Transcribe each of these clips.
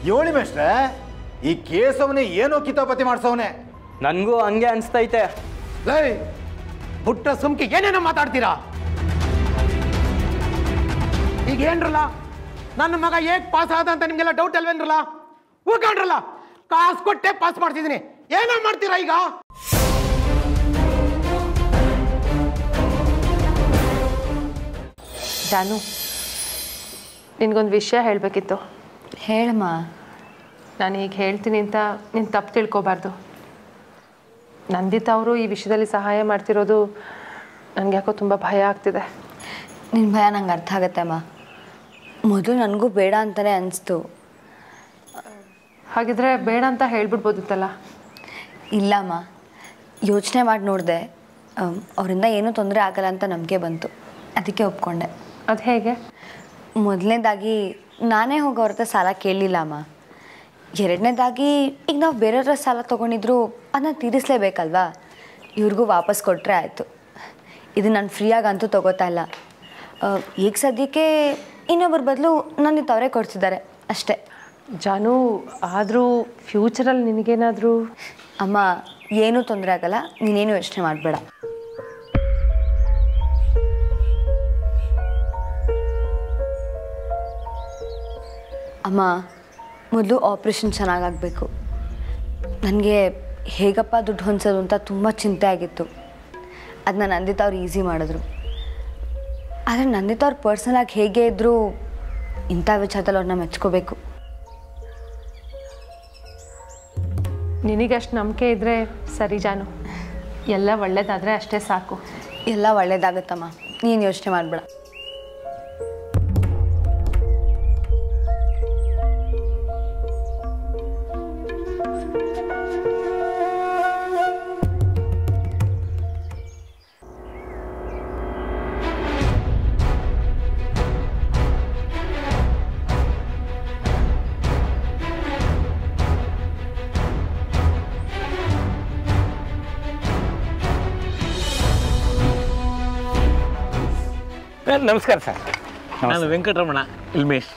ಏಳಿ ಮೇಷ್ಟ್ರೆ ಈ ಕೇಸವನೇ ಏನೋ ಕಿತಾಪತಿ ಮಾಡ್ಸವನೆ ನನಗೂ ಹಂಗೆ ಅನಿಸ್ತೈತೆ ಲೈ ಬುಟ್ಟ ಸುಮ್ಕೆ ಏನೇನೋ ಮಾತಾಡ್ತೀರಾ ಈಗ ಏನ್ರಲ್ಲ ನನ್ನ ಮಗ ಹೇಗ್ ಪಾಸ್ ಆದ ಅಂತ ನಿಮ್ಗೆಲ್ಲ ಡೌಟ್ ಅಲ್ವೇನ್ರಲ್ಲ ಹೋಗ್ಕೊಂಡ್ರಲ್ಲ ಕಾಸು ಕೊಟ್ಟೆ ಪಾಸ್ ಮಾಡ್ತಿದ್ದೀನಿ ಏನೋ ಮಾಡ್ತೀರಾ ಈಗ ಜಾನು ನಿನಗೊಂದು ವಿಷಯ ಹೇಳಬೇಕಿತ್ತು ಹೇಳಮ್ಮ ನಾನು ಈಗ ಹೇಳ್ತೀನಿ ಅಂತ ನೀನು ತಪ್ಪು ತಿಳ್ಕೊಬಾರ್ದು ನಂದಿತಾ ಅವರು ಈ ವಿಷಯದಲ್ಲಿ ಸಹಾಯ ಮಾಡ್ತಿರೋದು ನನಗೆ ಯಾಕೋ ತುಂಬ ಭಯ ಆಗ್ತಿದೆ ನಿನ್ನ ಭಯ ನಂಗೆ ಅರ್ಥ ಆಗತ್ತೆ ಅಮ್ಮ ಮೊದಲು ನನಗೂ ಬೇಡ ಅಂತಲೇ ಅನಿಸ್ತು ಹಾಗಿದ್ರೆ ಬೇಡ ಅಂತ ಹೇಳ್ಬಿಡ್ಬೋದಿತ್ತಲ್ಲ ಇಲ್ಲಮ್ಮ ಯೋಚನೆ ಮಾಡಿ ನೋಡಿದೆ ಅವರಿಂದ ಏನೂ ತೊಂದರೆ ಆಗಲ್ಲ ಅಂತ ನಂಬಿಕೆ ಬಂತು ಅದಕ್ಕೆ ಒಪ್ಕೊಂಡೆ ಅದು ಹೇಗೆ ಮೊದಲನೇದಾಗಿ ನಾನೇ ಹೋಗಿ ಅವ್ರ ಹತ್ರ ಸಾಲ ಕೇಳಲಿಲ್ಲ ಅಮ್ಮ ಎರಡನೇದಾಗಿ ಈಗ ನಾವು ಬೇರೆಯವ್ರ ಸಾಲ ತೊಗೊಂಡಿದ್ರು ಅದನ್ನ ತೀರಿಸಲೇಬೇಕಲ್ವಾ ಇವ್ರಿಗೂ ವಾಪಸ್ ಕೊಟ್ಟರೆ ಆಯಿತು ಇದು ನಾನು ಫ್ರೀಯಾಗಿ ಅಂತೂ ತೊಗೋತಾ ಇಲ್ಲ ಆ, ಈಗ ಸದ್ಯಕ್ಕೆ ಇನ್ನೊಬ್ಬರ ಬದಲು ನನಗೆ ತವರೇ ಕೊಡ್ತಿದ್ದಾರೆ ಅಷ್ಟೇ ಜಾನು ಆದರೂ ಫ್ಯೂಚರಲ್ಲಿ ನಿನಗೇನಾದರೂ ಅಮ್ಮ ಏನೂ ತೊಂದರೆ ಆಗಲ್ಲ ನೀನೇನು ಯೋಚನೆ ಮಾಡಬೇಡ ಅಮ್ಮ ಮೊದಲು ಆಪ್ರೇಷನ್ ಚೆನ್ನಾಗಾಗಬೇಕು ನನಗೆ ಹೇಗಪ್ಪ ದುಡ್ಡು ಹೊಂದ್ಸೋದು ಅಂತ ತುಂಬ ಚಿಂತೆ ಆಗಿತ್ತು ಅದನ್ನ ನಂದಿತಾ ಅವ್ರು ಈಸಿ ಮಾಡಿದ್ರು ಆದರೆ ನಂದಿತಾ ಅವ್ರು ಪರ್ಸ್ನಲಾಗಿ ಹೇಗೆ ಇದ್ದರೂ ಇಂಥ ವಿಚಾರದಲ್ಲಿ ಅವ್ರನ್ನ ಮೆಚ್ಕೋಬೇಕು ನಿನಗಷ್ಟು ನಂಬಿಕೆ ಇದ್ದರೆ ಸರಿ ಜಾನು ಎಲ್ಲ ಒಳ್ಳೇದಾದರೆ ಅಷ್ಟೇ ಸಾಕು ಎಲ್ಲ ಒಳ್ಳೇದಾಗತ್ತಮ್ಮ ನೀನು ಯೋಚನೆ ಮಾಡಬೇಡ ನಮಸ್ಕಾರ ಸರ್ ನಾನು ವೆಂಕಟರಮಣ ಇಲ್ಮೇಶ್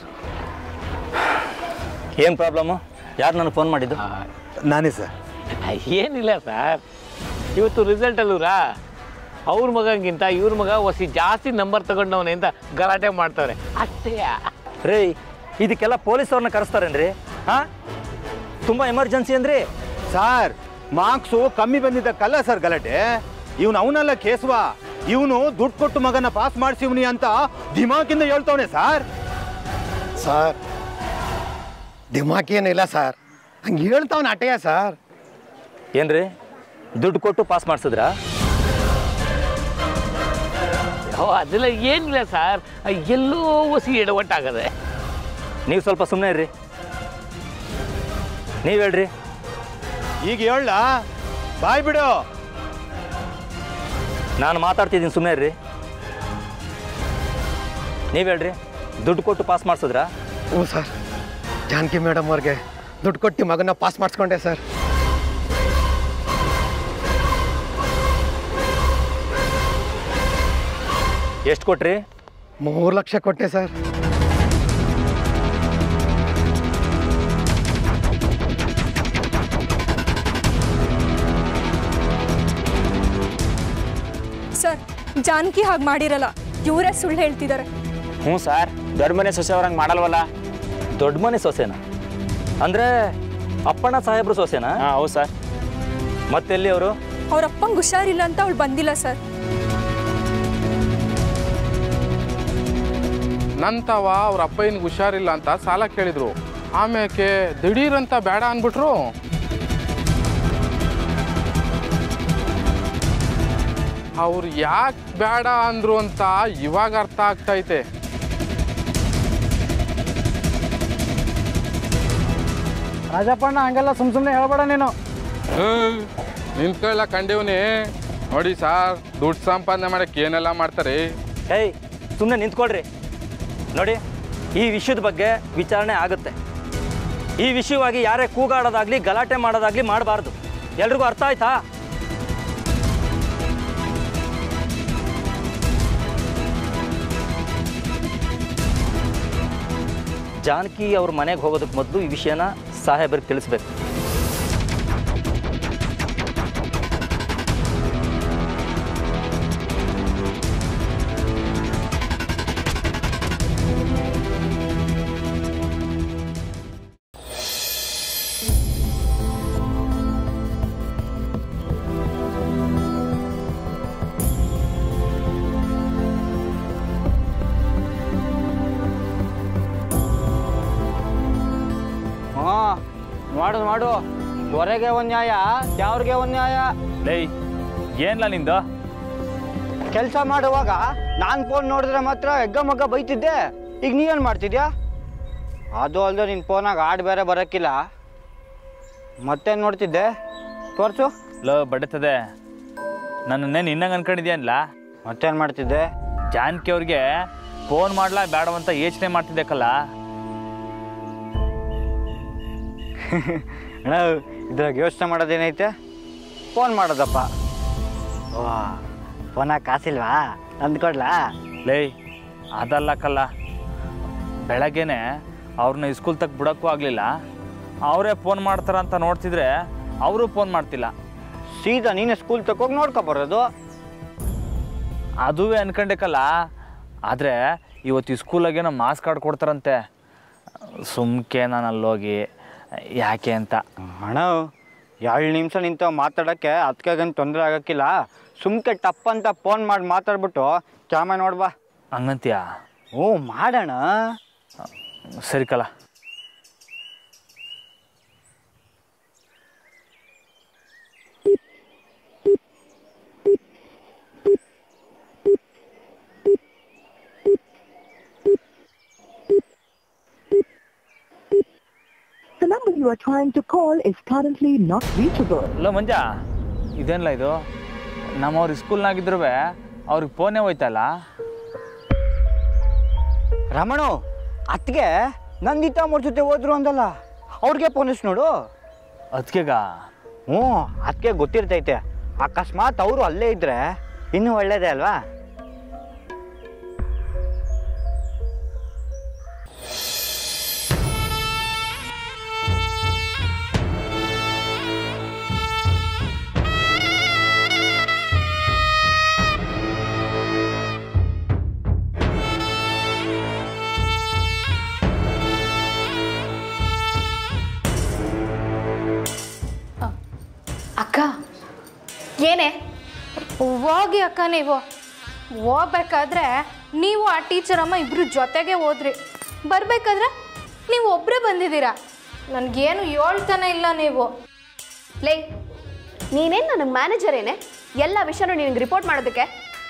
ಏನು ಪ್ರಾಬ್ಲಮ್ಮು ಯಾರು ನನಗೆ ಫೋನ್ ಮಾಡಿದ್ದು ನಾನೇ ಸರ್ ಏನಿಲ್ಲ ಸರ್ ಇವತ್ತು ರಿಸಲ್ಟ್ ಅಲ್ಲೂರಾ ಅವ್ರ ಮಗಂಗಿಂತ ಇವ್ರ ಮಗ ಒಸಿ ಜಾಸ್ತಿ ನಂಬರ್ ತಗೊಂಡವನೆ ಅಂತ ಗಲಾಟೆ ಮಾಡ್ತಾವ್ರೆ ಅಷ್ಟೇ ರೇ ಇದಕ್ಕೆಲ್ಲ ಪೊಲೀಸವ್ರನ್ನ ಕರೆಸ್ತಾರೇನ್ರಿ ಹಾಂ ತುಂಬ ಎಮರ್ಜೆನ್ಸಿ ಅಂದ್ರಿ ಸರ್ ಮಾರ್ಕ್ಸು ಕಮ್ಮಿ ಬಂದಿದ್ದಕ್ಕಲ್ಲ ಸರ್ ಗಲಾಟೆ ಇವನು ಅವನಲ್ಲ ಕೇಸುವ ಇವನು ದುಡ್ಡು ಕೊಟ್ಟು ಮಗನ ಪಾಸ್ ಮಾಡಿಸಿವ್ನಿ ಅಂತ ದಿಮಾಕಿಂದ ಹೇಳ್ತವನೆ ಸರ್ ಸರ್ ದಿಮಾಕ್ ಏನಿಲ್ಲ ಸರ್ ಹಂಗೆ ಹೇಳ್ತಾವನ ಅಟೆಯ ಸರ್ ಏನ್ರಿ ದುಡ್ಡು ಕೊಟ್ಟು ಪಾಸ್ ಮಾಡಿಸಿದ್ರಾ ಓ ಅದೆಲ್ಲ ಏನಿಲ್ಲ ಸರ್ ಎಲ್ಲೋ ಒಸಿ ಎಡವಟ್ಟಾಗದೆ ನೀವು ಸ್ವಲ್ಪ ಸುಮ್ಮನೆ ಇರ್ರಿ ನೀವು ಹೇಳ್ರಿ ಈಗ ಹೇಳ ಬಾಯ್ ಬಿಡು ನಾನು ಮಾತಾಡ್ತಿದ್ದೀನಿ ಸುಮ್ಮನೆ ಇರ್ರಿ ನೀವು ಹೇಳ್ರಿ ದುಡ್ಡು ಕೊಟ್ಟು ಪಾಸ್ ಮಾಡಿಸಿದ್ರಾ ಹ್ಞೂ ಸರ್ ಜಾನಕಿ ಮೇಡಮ್ ಅವ್ರಿಗೆ ದುಡ್ಡು ಕೊಟ್ಟು ಮಗನ ಪಾಸ್ ಮಾಡಿಸ್ಕೊಂಡೆ ಸರ್ ಎಷ್ಟು ಕೊಟ್ರಿ ಮೂರು ಲಕ್ಷ ಕೊಟ್ಟೆ ಸರ್ ಸರ್ ಜಾನಕಿ ಹಾಗೆ ಮಾಡಿರಲ್ಲ ಇವರೇ ಸುಳ್ಳು ಹೇಳ್ತಿದ್ದಾರೆ ಹ್ಞೂ ಸರ್ ದೊಡ್ಡ ಮನೆ ಸೊಸೆ ಅವ್ರಂಗೆ ಮಾಡಲ್ವಲ್ಲ ದೊಡ್ಡ ಮನೆ ಸೊಸೆನಾ ಅಂದರೆ ಅಪ್ಪಣ್ಣ ಸಾಹೇಬ್ರು ಸೊಸೆನಾ ಹಾಂ ಹೌದು ಸರ್ ಮತ್ತೆಲ್ಲಿ ಅವರು ಅವ್ರ ಅಪ್ಪಂಗೆ ಹುಷಾರಿಲ್ಲ ಅಂತ ಅವಳು ಬಂದಿಲ್ಲ ಸರ್ ನಂತವ ಅವ್ರ ಅಪ್ಪಯ್ಯನಿಗೆ ಹುಷಾರಿಲ್ಲ ಅಂತ ಸಾಲ ಕೇಳಿದ್ರು ಆಮೇಲೆ ದಿಢೀರಂತ ಬೇಡ ಅಂದ್ಬಿಟ್ರು ಅವ್ರು ಯಾಕೆ ಬೇಡ ಅಂದ್ರು ಅಂತ ಇವಾಗ ಅರ್ಥ ಆಗ್ತೈತೆ ರಾಜಪ್ಪಣ್ಣ ಹಂಗೆಲ್ಲ ಸುಮ್ ಸುಮ್ಮನೆ ಹೇಳ್ಬೇಡ ನೀನು ನಿಂತ್ಕೊಳ್ಳ ಕಂಡೀವ್ನಿ ನೋಡಿ ಸಾರ್ ದುಡ್ಡು ಸಂಪಾದನೆ ಮಾಡಕ್ಕೆ ಏನೆಲ್ಲ ಮಾಡ್ತಾರೆ ಹೇಯ್ ಸುಮ್ಮನೆ ನಿಂತ್ಕೊಳ್ರಿ ನೋಡಿ ಈ ವಿಷಯದ ಬಗ್ಗೆ ವಿಚಾರಣೆ ಆಗುತ್ತೆ ಈ ವಿಷಯವಾಗಿ ಯಾರೇ ಕೂಗಾಡೋದಾಗ್ಲಿ ಗಲಾಟೆ ಮಾಡೋದಾಗ್ಲಿ ಮಾಡಬಾರ್ದು ಎಲ್ರಿಗೂ ಅರ್ಥ ಆಯ್ತಾ ಜಾನಕಿ ಅವ್ರ ಮನೆಗೆ ಹೋಗೋದಕ್ಕೆ ಮೊದಲು ಈ ವಿಷಯನ ಸಾಹೇಬರಿಗೆ ತಿಳಿಸ್ಬೇಕು ಹಾಂ ಮಾಡು ಮಾಡು ಹೊರಗೆ ಒಂದು ನ್ಯಾಯ ಯಾವ್ರಿಗೆ ಒಂದು ನ್ಯಾಯ ಲೇ ಏನ್ಲ ನಿಂದು ಕೆಲಸ ಮಾಡುವಾಗ ನಾನು ಫೋನ್ ನೋಡಿದ್ರೆ ಮಾತ್ರ ಎಗ್ಗ ಮಗ್ಗ ಬೈತಿದ್ದೆ ಈಗ ನೀ ಏನು ಮಾಡ್ತಿದ್ಯಾ ಅದು ಅಲ್ಲದೆ ನಿನ್ನ ಫೋನಾಗ ಹಾಡು ಬೇರೆ ಬರೋಕ್ಕಿಲ್ಲ ಮತ್ತೇನು ನೋಡ್ತಿದ್ದೆ ತೋರಿಸು ಲೋ ಬಡತದೆ ನನ್ನನ್ನೇ ನಿನ್ನಂಗೆ ಅನ್ಕೊಂಡಿದ್ಯಾನ್ಲ ಮತ್ತೇನು ಮಾಡ್ತಿದ್ದೆ ಜಾನಕಿ ಅವ್ರಿಗೆ ಫೋನ್ ಮಾಡ್ಲಾ ಬೇಡವಂತ ಯೋಚನೆ ಮಾಡ್ತಿದ್ದಕ್ಕಲ್ಲ ಅಣ್ಣ ಇದ್ರಾಗ ಯೋಚನೆ ಮಾಡೋದೇನೈತೆ ಫೋನ್ ಮಾಡೋದಪ್ಪ ವಾ ಫೋನಾಗ ಕಾಸಿಲ್ವಾ ಅಂದ್ಕೊಡ್ಲಾ ಲೇ ಅದಲ್ಲಕ್ಕಲ್ಲ ಬೆಳಗ್ಗೆನೆ ಅವ್ರನ್ನ ಸ್ಕೂಲ್ ತಕ್ಕ ಬಿಡೋಕ್ಕೂ ಆಗಲಿಲ್ಲ ಅವರೇ ಫೋನ್ ಮಾಡ್ತಾರ ಅಂತ ನೋಡ್ತಿದ್ರೆ ಅವರು ಫೋನ್ ಮಾಡ್ತಿಲ್ಲ ಸೀದಾ ನೀನೇ ಸ್ಕೂಲ್ ತಕೋಗಿ ನೋಡ್ಕೊ ಬರೋದು ಅದುವೇ ಅನ್ಕೊಂಡಕ್ಕಲ್ಲ ಆದರೆ ಇವತ್ತು ಸ್ಕೂಲಾಗೇನೋ ಮಾಸ್ ಕಾರ್ಡ್ ಕೊಡ್ತಾರಂತೆ ಸುಮ್ಕೆ ನಾನು ಅಲ್ಲೋಗಿ ಯಾಕೆ ಅಂತ ಅಣ್ಣ ಎರಡು ನಿಮಿಷ ನಿಂತು ಮಾತಾಡೋಕ್ಕೆ ಅದಕ್ಕಾಗೇನು ತೊಂದರೆ ಆಗೋಕ್ಕಿಲ್ಲ ಸುಮ್ಕೆ ಟಪ್ ಅಂತ ಫೋನ್ ಮಾಡಿ ಮಾತಾಡ್ಬಿಟ್ಟು ಕ್ಯಾಮೆ ನೋಡ್ಬಾ ಹಂಗಂತೀಯ ಹ್ಞೂ ಮಾಡೋಣ ಸರಿ ಕಲ The number you are trying to call is currently not reachable. ಅಲ್ಲ ಮಂಜ ಇದೇನಲ್ಲ ಇದು ನಮ್ಮವ್ರ ಸ್ಕೂಲ್ನಾಗಿದ್ರು ಅವ್ರಿಗೆ ಫೋನೇ ಹೋಯ್ತಲ್ಲ ರಮಣು ಅತ್ತಿಗೆ ನಂದಿತಾ ಅವ್ರ ಜೊತೆ ಹೋದ್ರು ಅಂದಲ್ಲ ಅವ್ರಿಗೆ ಫೋನಿಸ್ ನೋಡು ಅದಕ್ಕೆಗ ಹ್ಞೂ ಅದಕ್ಕೆ ಗೊತ್ತಿರ್ತೈತೆ ಅಕಸ್ಮಾತ್ ಅವರು ಅಲ್ಲೇ ಇದ್ರೆ ಇನ್ನೂ ಒಳ್ಳೇದೇ ಅಲ್ವಾ ಅಕ್ಕ ಏನೇ ಹೋಗಿ ಅಕ್ಕ ನೀವು ಹೋಗ್ಬೇಕಾದ್ರೆ ನೀವು ಆ ಟೀಚರ್ ಅಮ್ಮ ಇಬ್ರು ಜೊತೆಗೆ ಹೋದ್ರಿ ಬರ್ಬೇಕಾದ್ರೆ ನೀವು ಒಬ್ಬರೇ ಬಂದಿದ್ದೀರಾ ನನಗೇನು ಹೇಳ್ತಾನೆ ಇಲ್ಲ ನೀವು ಲೇ ನೀನೇನು ನನಗೆ ಮ್ಯಾನೇಜರ್ ಏನೇ ಎಲ್ಲ ವಿಷಯನೂ ನಿನಗೆ ರಿಪೋರ್ಟ್ ಮಾಡೋದಕ್ಕೆ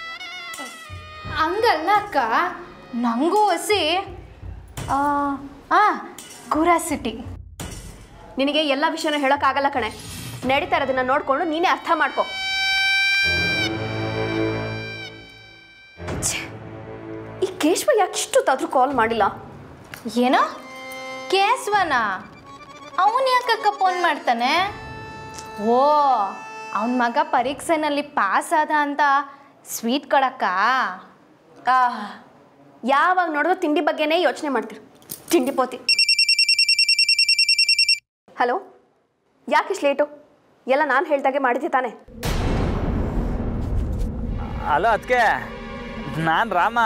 ಹಂಗಲ್ಲ ಅಕ್ಕ ನನಗೂ ಹಸಿ ಆ ಕ್ಯೂರಾಸಿಟಿ ನಿನಗೆ ಎಲ್ಲ ವಿಷಯನೂ ಹೇಳೋಕ್ಕಾಗಲ್ಲ ಕಣೆ ನಡೀತಾ ಇರೋದನ್ನ ನೋಡಿಕೊಂಡು ನೀನೇ ಅರ್ಥ ಮಾಡ್ಕೊ ಛೆ, ಈ ಕೇಶವ ಯಾಕೆ ಇಷ್ಟೊತ್ತಾದ್ರೂ ಕಾಲ್ ಮಾಡಿಲ್ಲ ಏನೋ ಕೇಸ್ವನ ಅವನು ಯಾಕಕ್ಕ ಫೋನ್ ಮಾಡ್ತಾನೆ ಓ ಅವನ ಮಗ ಪರೀಕ್ಷೆನಲ್ಲಿ ಪಾಸ್ ಆದ ಅಂತ ಸ್ವೀಟ್ ಕೊಡಕ್ಕ ಆಹ್, ಯಾವಾಗ ನೋಡಿದ್ರು ತಿಂಡಿ ಬಗ್ಗೆನೇ ಯೋಚನೆ ಮಾಡ್ತೀರಿ ತಿಂಡಿ ಪೋತಿ ಹಲೋ ಯಾಕಿಷ್ಟು ಲೇಟು ಎಲ್ಲ ನಾನು ಹೇಳ್ದಾಗೆ ಮಾಡಿದ್ದೆ ತಾನೆ ಅಲ್ಲ ಅದಕ್ಕೆ ನಾನು ರಾಮ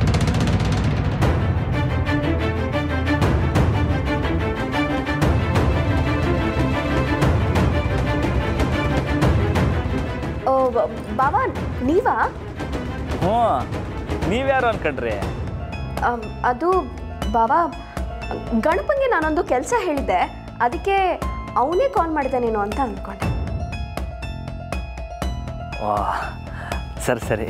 ಓ ಬ- ಬಾಬಾ ನೀವಾ ಹ್ಞೂ ನೀವ್ಯಾರು ಅನ್ಕೊಂಡ್ರಿ ಅಮ್, ಅದು ಬಾಬಾ ಗಣಪಂಗೆ ನಾನೊಂದು ಕೆಲಸ ಹೇಳಿದ್ದೆ ಅದಕ್ಕೆ ಅವನೇ ಕಾಲ್ ಮಾಡಿದ್ದಾನೇನೋ ಅಂತ ಅಂದ್ಕೊಂಡೆ ವಾ ಸರಿ ಸರಿ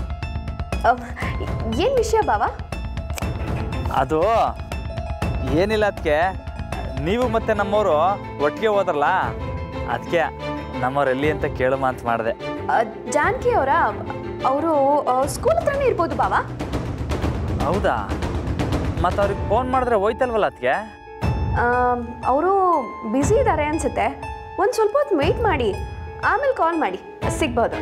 ಏನು ವಿಷಯ ಬಾಬಾ ಅದು ಏನಿಲ್ಲ ಅದಕ್ಕೆ ನೀವು ಮತ್ತೆ ನಮ್ಮವರು ಒಟ್ಟಿಗೆ ಹೋದ್ರಲ್ಲ ಅದಕ್ಕೆ ನಮ್ಮವ್ರು ಎಲ್ಲಿ ಅಂತ ಕೇಳುಮ ಅಂತ ಮಾಡಿದೆ ಅ, ಜಾನಕಿ ಅವರ ಅವರು ಸ್ಕೂಲ್ ಹತ್ರನೇ ಇರ್ಬೋದು ಬಾಬಾ ಹೌದಾ ಮತ್ತು ಅವ್ರಿಗೆ ಫೋನ್ ಮಾಡಿದ್ರೆ ಹೋಯ್ತಲ್ವಲ್ಲ ಅದಕ್ಕೆ ಅವರು ಬ್ಯುಸಿ ಇದ್ದಾರೆ ಅನ್ಸುತ್ತೆ ಒಂದು ಸ್ವಲ್ಪ ಹೊತ್ತು ವೆಯ್ಟ್ ಮಾಡಿ ಆಮೇಲೆ ಕಾಲ್ ಮಾಡಿ ಸಿಗ್ಬೋದು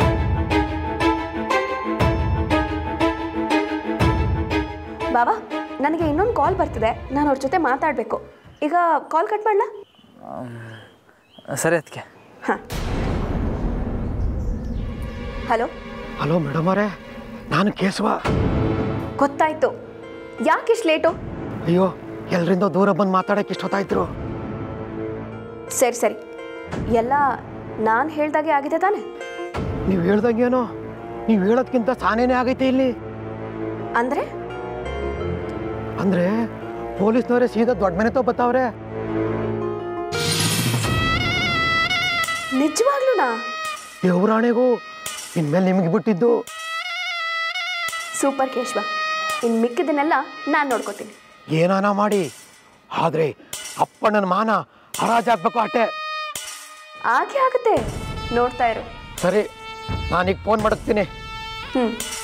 ಬಾಬಾ ನನಗೆ ಇನ್ನೊಂದು ಕಾಲ್ ಬರ್ತಿದೆ ನಾನು ಅವ್ರ ಜೊತೆ ಮಾತಾಡಬೇಕು ಈಗ ಕಾಲ್ ಕಟ್ ಮಾಡಲಾ ಸರಿ ಅದಕ್ಕೆ ಹಲೋ ಹಲೋ ಮೇಡಮ್ ಅವರೇ ನಾನು ಕೇಶವ ಗೊತ್ತಾಯ್ತು ಯಾಕೆ ಇಷ್ಟು ಲೇಟು ಅಯ್ಯೋ ಎಲ್ರಿಂದ ದೂರ ಬಂದು ಮಾತಾಡಕ್ಕೆ ಇಷ್ಟೊತ್ತಾಯ್ತು ಸರಿ ಸರಿ ಎಲ್ಲ ನಾನು ಹೇಳ್ದಾಗೆ ಆಗಿದೆ ತಾನೆ ನೀವು ಹೇಳ್ದಂಗೇನೋ ನೀವು ಹೇಳೋದ್ಕಿಂತ ಸಾನೇನೇ ಆಗೈತೆ ಇಲ್ಲಿ ಅಂದರೆ ಅಂದ್ರೆ ಪೊಲೀಸ್ನವರೇ ಸೀದಾ ದೊಡ್ಡ ಮನೆ ತೋ ಬತ್ತಾವ್ರೆ ನಿಜವಾಗ್ಲೂನಾ ದೇವ್ರಾಣೆಗೂ ಇನ್ಮೇಲೆ ನಿಮಗೆ ಬಿಟ್ಟಿದ್ದು ಸೂಪರ್ ಕೇಶವ ಇನ್ನು ಮಿಕ್ಕಿದ್ದನ್ನೆಲ್ಲ ನಾನು ನೋಡ್ಕೋತೀನಿ ಏನಾನ ಮಾಡಿ ಆದ್ರೆ ಅಪ್ಪಣ್ಣನ ಮಾನ ಹರಾಜಾಗ್ಬೇಕು ಅಟ್ಟೆ ಆಗೆ ಆಗುತ್ತೆ ನೋಡ್ತಾ ಇರು ಸರಿ ನಾನೀಗ ಫೋನ್ ಮಾಡಕ್ತೀನಿ ಹ್ಞೂ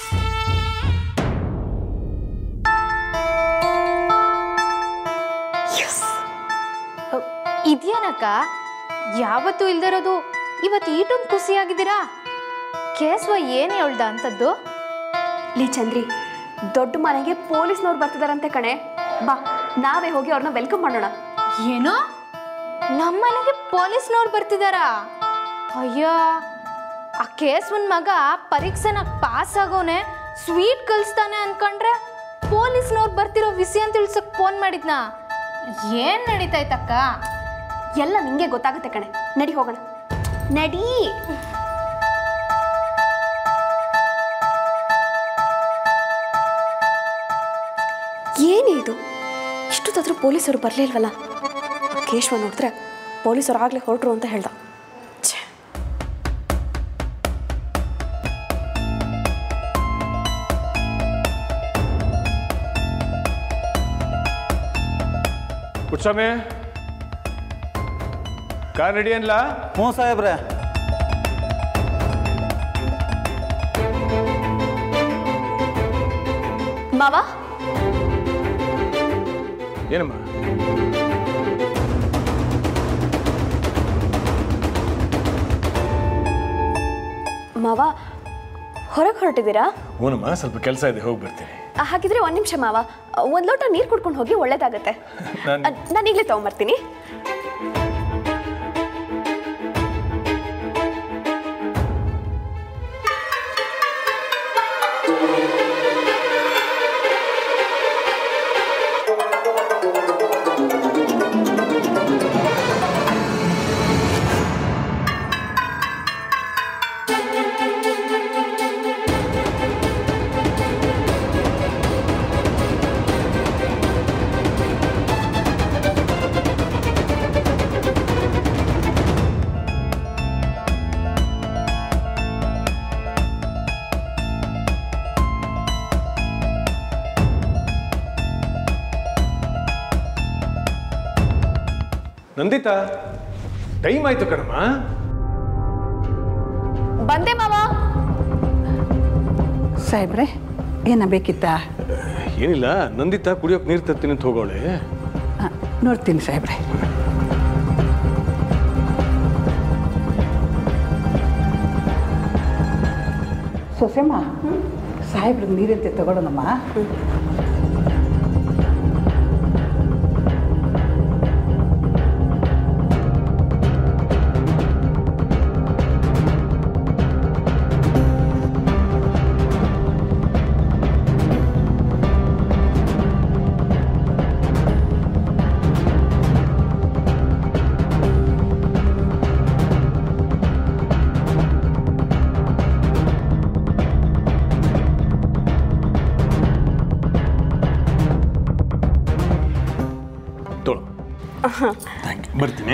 ಇದ್ಯಾನಕ್ಕ ಯಾವತ್ತೂ ಇಲ್ದಿರೋದು ಇವತ್ತು ಈಟೊಂದು ಖುಷಿಯಾಗಿದ್ದೀರಾ ಕೇಸ್ವ ಏನು ಹೇಳ್ದ ಅಂತದ್ದು ಲೇ ಚಂದ್ರಿ ದೊಡ್ಡ ಮನೆಗೆ ಪೊಲೀಸ್ನವ್ರು ಬರ್ತಿದಾರಂತೆ ಕಣೆ ಬಾ ನಾವೇ ಹೋಗಿ ಅವ್ರನ್ನ ವೆಲ್ಕಮ್ ಮಾಡೋಣ ಏನು ನಮ್ಮನೆಗೆ ಪೊಲೀಸ್ನವ್ರು ಬರ್ತಿದಾರಾ ಅಯ್ಯೋ ಆ ಕೇಸ್ವನ್ ಮಗ ಪರೀಕ್ಷೆನ ಪಾಸ್ ಆಗೋನೆ ಸ್ವೀಟ್ ಕಲಿಸ್ತಾನೆ ಅನ್ಕೊಂಡ್ರೆ ಪೊಲೀಸ್ನವ್ರು ಬರ್ತಿರೋ ವಿಷಯ ಅಂತ ತಿಳ್ಸಕ್ ಫೋನ್ ಮಾಡಿದ್ನಾ ಏನ್ ನಡೀತಾಯ್ತಕ್ಕ ಎಲ್ಲ ನಿಂಗೆ ಗೊತ್ತಾಗುತ್ತೆ ಕಣೆ ನಡಿ ಹೋಗೋಣ ನಡಿ ಏನೇ ಇದು ಇಷ್ಟೊತ್ತಾದ್ರೂ ಪೊಲೀಸರು ಬರಲೇ ಇಲ್ವಲ್ಲ ಕೇಶವ ನೋಡಿದ್ರೆ ಪೊಲೀಸರು ಆಗಲೇ ಹೊರಟ್ರು ಅಂತ ಹೇಳ್ದ ಛೆ. ಕುಟ್ಸ್ವಾಮಿ ಕಾರ್ ರೆಡಿ ಅನ್ಲಾ ಹ್ಞೂ ಸಾಹೇಬ್ರೆ ಮಾವ ಏನಮ್ಮ ಮಾವ ಹೊರಗೆ ಹೊರಟಿದ್ದೀರಾ ಹ್ಞೂನಮ್ಮ ಸ್ವಲ್ಪ ಕೆಲಸ ಇದೆ ಹೋಗಿ ಬರ್ತೀನಿ ಆ, ಹಾಗಿದ್ರೆ ಒಂದು ನಿಮಿಷ ಮಾವ ಒಂದು ಲೋಟ ನೀರು ಕುಡ್ಕೊಂಡು ಹೋಗಿ ಒಳ್ಳೇದಾಗತ್ತೆ ನಾನು ನಾನು ಈಗಲೇ ತೊಗೊಂಬರ್ತೀನಿ ನಂದಿತಾ ಟೈಮ್ ಆಯ್ತು ಕಣಮ್ಮ ಬಂದೆ ಮಾವ ಸಾಹೇಬ್ರೆ ಏನ ಬೇಕಿತ್ತ ಏನಿಲ್ಲ ನಂದಿತಾ ಕುಡಿಯೋಕೆ ನೀರು ತರ್ತೀನಿ ಅಂತ ಹೋಗೋಳೆ ನೋಡ್ತೀನಿ ಸಾಹೇಬ್ರೆ ಸೊಸೆಮ್ಮ ಸಾಹೇಬ್ರಿಗೆ ನೀರಂತೆ ತಗೊಳ್ಳೋಣಮ್ಮ ತೊಳು ಬರ್ತೀನಿ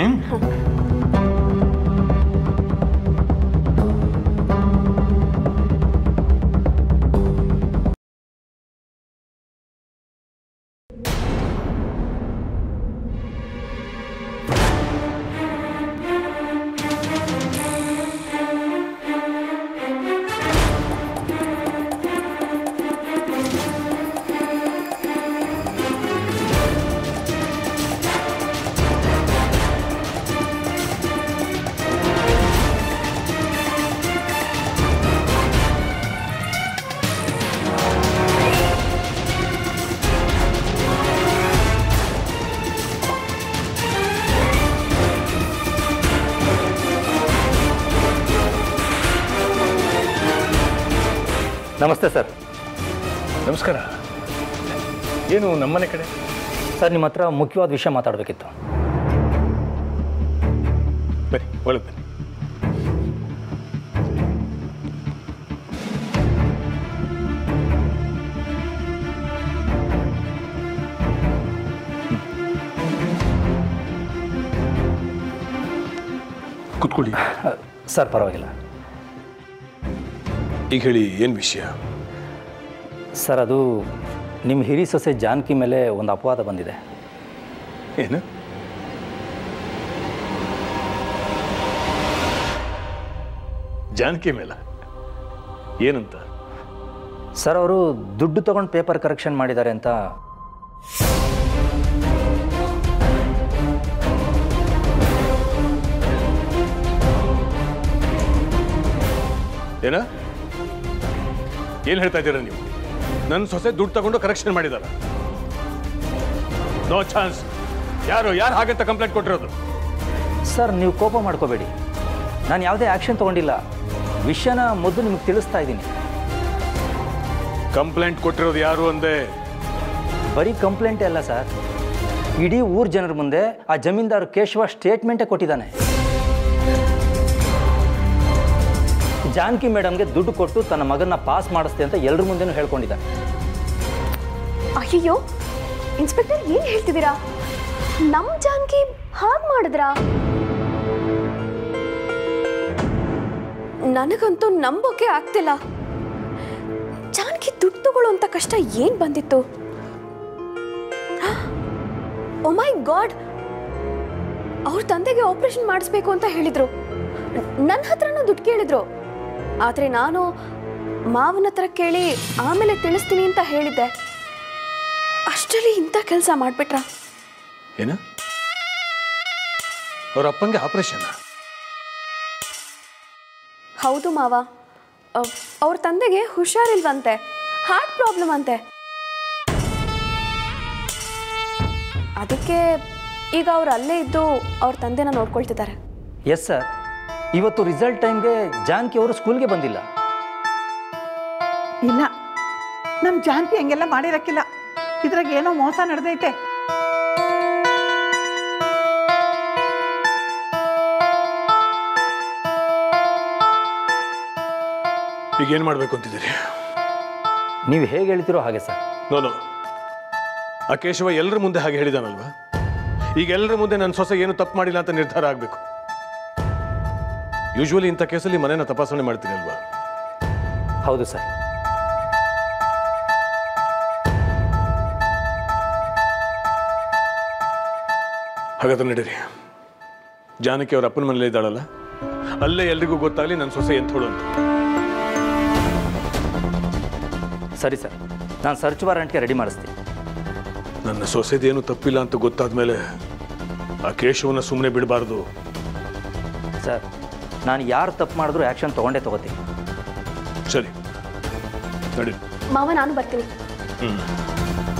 ನಮಸ್ತೆ ಸರ್ ನಮಸ್ಕಾರ ಏನು ನಮ್ಮನೆ ಕಡೆ ಸರ್ ನಿಮ್ಮ ಹತ್ರ ಮುಖ್ಯವಾದ ವಿಷಯ ಮಾತಾಡಬೇಕಿತ್ತು ಬನ್ನಿ ಒಳಗೆ ಬನ್ನಿ ಕುತ್ಕೊಳ್ಳಿ ಸರ್ ಪರವಾಗಿಲ್ಲ ಈಗ ಹೇಳಿ ಏನು ವಿಷಯ ಸರ್ ಅದು ನಿಮ್ಮ ಹಿರಿ ಸೊಸೆ ಜಾನಕಿ ಮೇಲೆ ಒಂದು ಅಪವಾದ ಬಂದಿದೆ ಏನು ಜಾನಕಿ ಮೇಲ ಏನಂತ ಸರ್ ಅವರು ದುಡ್ಡು ತಗೊಂಡು ಪೇಪರ್ ಕರೆಕ್ಷನ್ ಮಾಡಿದ್ದಾರೆ ಅಂತ ಏನ ಏನು ಹೇಳ್ತಾ ಇದ್ದೀರಾ ನೀವು ನನ್ನ ಸೊಸೆ ದುಡ್ಡು ತಗೊಂಡು ಕರೆಕ್ಷನ್ ಮಾಡಿದಾರ ನೋ ಚಾನ್ಸ್ ಯಾರು ಯಾರು ಹಾಗಂತ ಕಂಪ್ಲೇಂಟ್ ಕೊಟ್ಟಿರೋದು ಸರ್ ನೀವು ಕೋಪ ಮಾಡ್ಕೋಬೇಡಿ ನಾನು ಯಾವುದೇ ಆ್ಯಕ್ಷನ್ ತೊಗೊಂಡಿಲ್ಲ ವಿಷಯನ ಮೊದಲು ನಿಮಗೆ ತಿಳಿಸ್ತಾ ಇದ್ದೀನಿ ಕಂಪ್ಲೇಂಟ್ ಕೊಟ್ಟಿರೋದು ಯಾರು ಅಂದೆ ಬರೀ ಕಂಪ್ಲೇಂಟೇ ಅಲ್ಲ ಸರ್ ಇಡೀ ಊರ್ ಜನರ ಮುಂದೆ ಆ ಜಮೀನ್ದಾರ್ ಕೇಶವ ಸ್ಟೇಟ್ಮೆಂಟೇ ಕೊಟ್ಟಿದ್ದಾನೆ ಜಾನಕಿ ಮೇಡಮ್ಗೆ ದುಡ್ಡು ಕೊಟ್ಟು ತನ್ನ ಮಗನ್ನ ಪಾಸ್ ಮಾಡಿಸ್ತೆ ಅಂತ ಎಲ್ಲರ ಮುಂದೆನೂ ಹೇಳ್ಕೊಂಡಿದ್ದಾನೆ ಅಯ್ಯೋ ಇನ್ಸ್ಪೆಕ್ಟರ್ ಏನು ಹೇಳ್ತಿದ್ದೀರಾ ನಮ್ಮ ಜಾನ್ಕಿ ಹಾಗೆ ಮಾಡಿದ್ರಾ ನನಗಂತೂ ನಂಬೋಕೆ ಆಗ್ತಿಲ್ಲ ಜಾನ್ಕಿ ದುಡ್ಡು ತಗೊಳ್ಳೋಂಥ ಕಷ್ಟ ಏನು ಬಂದಿತ್ತು ಓ ಮೈ ಗಾಡ್ ಅವ್ರ ತಂದೆಗೆ ಆಪರೇಷನ್ ಮಾಡಿಸ್ಬೇಕು ಅಂತ ಹೇಳಿದ್ರು ನನ್ನ ಹತ್ರನೂ ದುಡ್ಡು ಕೇಳಿದ್ರು ಆದರೆ ನಾನು ಮಾವನ ಹತ್ರ ಕೇಳಿ ಆಮೇಲೆ ತಿಳಿಸ್ತೀನಿ ಅಂತ ಹೇಳಿದ್ದೆ ಅಷ್ಟರಲ್ಲಿ ಇಂಥ ಕೆಲಸ ಮಾಡಿಬಿಟ್ರ ಏನ ಅವ್ರ ಅಪ್ಪಂಗೆ ಆಪರೇಷನ್ ಹೌದು ಮಾವ ಅಹ್, ಅವ್ರ ತಂದೆಗೆ ಹುಷಾರಿಲ್ವಂತೆ ಹಾರ್ಟ್ ಪ್ರಾಬ್ಲಮ್ ಅಂತೆ ಅದಕ್ಕೆ ಈಗ ಅವ್ರು ಅಲ್ಲೇ ಇದ್ದು ಅವ್ರ ತಂದೆನ ನೋಡ್ಕೊಳ್ತಿದ್ದಾರೆ ಎಸ್ ಸರ್ ಇವತ್ತು ರಿಸಲ್ಟ್ ಟೈಮ್ಗೆ ಜಾನಕಿ ಅವರು ಸ್ಕೂಲ್ಗೆ ಬಂದಿಲ್ಲ ಇಲ್ಲ ನಮ್ಮ ಜಾನಕಿ ಹಂಗೆಲ್ಲ ಮಾಡಿರಕ್ಕಿಲ್ಲ ಇದ್ರಾಗ ಏನೋ ಮೋಸ ನಡೆದೈತೆ ಈಗ ಏನು ಮಾಡಬೇಕು ಅಂತಿದ್ದೀರಿ ನೀವು ಹೇಗೆ ಹೇಳ್ತಿರೋ ಹಾಗೆ ಸರ್ ನೋನು ಆ ಕೇಶವ ಎಲ್ಲರ ಮುಂದೆ ಹಾಗೆ ಹೇಳಿದಾನಲ್ವಾ ಈಗ ಎಲ್ಲರ ಮುಂದೆ ನನ್ನ ಸೊಸೆ ಏನು ತಪ್ಪು ಮಾಡಿಲ್ಲ ಅಂತ ನಿರ್ಧಾರ ಆಗಬೇಕು ಯೂಶ್ವಲಿ ಇಂಥ ಕೇಸಲ್ಲಿ ಮನೇನ ತಪಾಸಣೆ ಮಾಡ್ತೀನಿ ಅಲ್ವಾ ಹೌದು ಸರ್ ಹಾಗಾದ್ರೆ ನಡೀರಿ ಜಾನಕಿ ಅವ್ರ ಅಪ್ಪನ ಮನೇಲಿ ಇದ್ದಾಳಲ್ಲ ಅಲ್ಲೇ ಎಲ್ರಿಗೂ ಗೊತ್ತಾಗಲಿ ನನ್ನ ಸೊಸೆ ಎಂಥೋಳು ಅಂತ ಸರಿ ಸರ್ ನಾನು ಸರ್ಚ್ ವಾರಂಟ್ಗೆ ರೆಡಿ ಮಾಡಿಸ್ತೀನಿ ನನ್ನ ಸೊಸೆದೇನು ತಪ್ಪಿಲ್ಲ ಅಂತ ಗೊತ್ತಾದ ಮೇಲೆ ಆ ಕೇಶವನ್ನ ಸುಮ್ಮನೆ ಬಿಡಬಾರ್ದು ಸರ್ ನಾನು ಯಾರು ತಪ್ಪು ಮಾಡಿದ್ರು ಆ್ಯಕ್ಷನ್ ತೊಗೊಂಡೇ ತೊಗೋತೀನಿ ಸರಿ ನಡಿ ಮಾವ ನಾನು ಬರ್ತೀನಿ ಹ್ಮ್